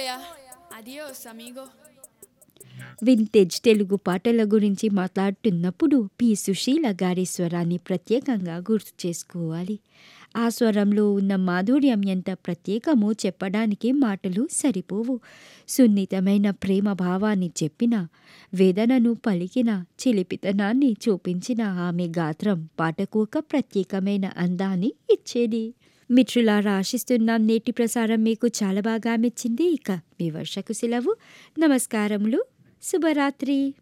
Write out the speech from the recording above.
ya. Adiós, amigo. Vintage Telugu పాటల గురించి మాట్లాడుతున్నప్పుడు పి సుశీల గారి స్వరాన్ని ప్రత్యేకంగా గుర్తు చేసుకోవాలి ఆ స్వరంలో ఉన్న మాధుర్యం ఎంత ప్రత్యేకమో చెప్పడానికి మాటలు సరిపోవు సున్నితమైన ప్రేమ భావాన్ని చెప్పిన వేదనను పలికిన చిలిపితనాన్ని చూపించిన ఆమె గాత్రం పాటకు ఒక ప్రత్యేకమైన అందాన్ని ఇచ్చేది మిత్రులారా ఆశిస్తున్నాం నేటి ప్రసారం మీకు చాలా బాగా మెచ్చింది ఇక మీ వర్షకు సెలవు నమస్కారములు శుభరాత్రి